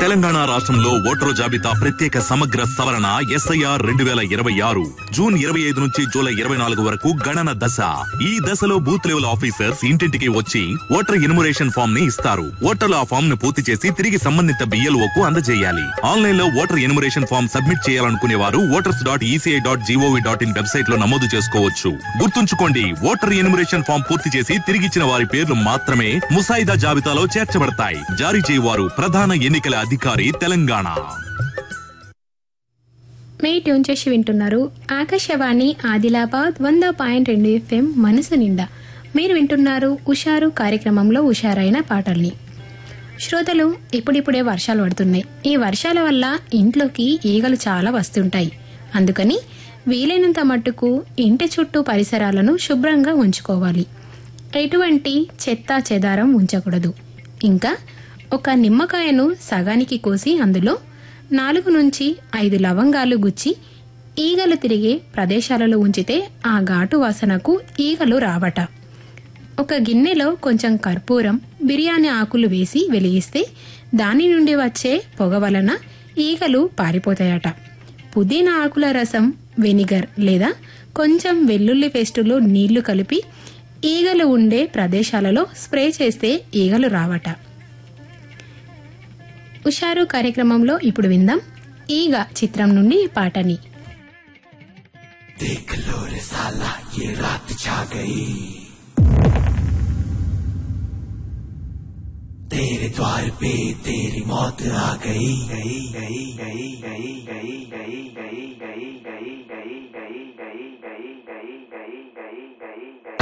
తెలంగాణ రాష్ట్రంలో ఓటరు జాబితా ప్రత్యేక సమగ్ర సవరణ ఎస్ఐఆర్ రెండు వేల ఇరవై ఆరు జూన్ ఇరవై ఐదు నుంచి జూలై ఇరవై నాలుగు వరకు గణన దశ ఈ దశలో బూత్ లెవెల్ ఆఫీసర్స్ ఇంటింటికి వచ్చి ఓటర్ ఇన్మురేషన్ ఫామ్ ని ఇస్తారు ఓటర్లు ఆ ఫామ్ ను పూర్తి చేసి తిరిగి సంబంధిత బిఎల్ఓ కు అందజేయాలి ఆన్లైన్ లో ఓటర్ ఇన్మురేషన్ ఫామ్ సబ్మిట్ చేయాలనుకునే వారు voters dot ECI dot GOV dot in website లో నమోదు చేసుకోవచ్చు గుర్తుంచుకోండి ఓటర్ ఎన్యుమరేషన్ ఫామ్ పూర్తి చేసి తిరిగిచ్చిన వారి పేర్లు మాత్రమే ముసాయిదా జాబితాలో చేర్చబడతాయి జారీ చేయవారు ప్రధాన ఎన్నికల అధికారి తెలంగాణ మే ట్యూన్ చేసి వింటున్నారు ఆకాశవాణి ఆదిలాబాద్ వంద పాయింట్ రెండు ఎఫ్ఎం మనసు నిండా మీరు వింటున్నారు ఉషారు కార్యక్రమంలో ఉషారైన పాటల్ని శ్రోతలు ఇప్పుడిప్పుడే వర్షాలు పడుతున్నాయి ఈ వర్షాల వల్ల ఇంట్లోకి ఈగలు చాలా వస్తుంటాయి అందుకని వీలైనంత మట్టుకు ఇంటి చుట్టూ పరిసరాలను శుభ్రంగా ఉంచుకోవాలి ఎటువంటి చెత్త చెదారం ఉంచకూడదు ఇంకా ఒక నిమ్మకాయను సగానికి కోసి అందులో నాలుగు నుంచి ఐదు లవంగాలు గుచ్చి ఈగలు తిరిగే ప్రదేశాలలో ఉంచితే ఆ ఘాటు వాసనకు ఈగలు రావట ఒక గిన్నెలో కొంచెం కర్పూరం బిర్యానీ ఆకులు వేసి వెలిగిస్తే దాని నుండి వచ్చే పొగ వలన ఈగలు పారిపోతాయట పుదీనా ఆకుల రసం వెనిగర్ లేదా కొంచెం వెల్లుల్లి పేస్టులో నీళ్లు కలిపి ఈగలు ఉండే ప్రదేశాలలో స్ప్రే చేస్తే ఈగలు రావట ఉషారు కార్యక్రమంలో ఇప్పుడు విందాం ఈగ చిత్రం నుండి ఈ పాటని तेरे द्वार पे तेरी मौत आ गई गई गई गई गई गई गई गई गई गई गई गई गई गई गई गई गई गई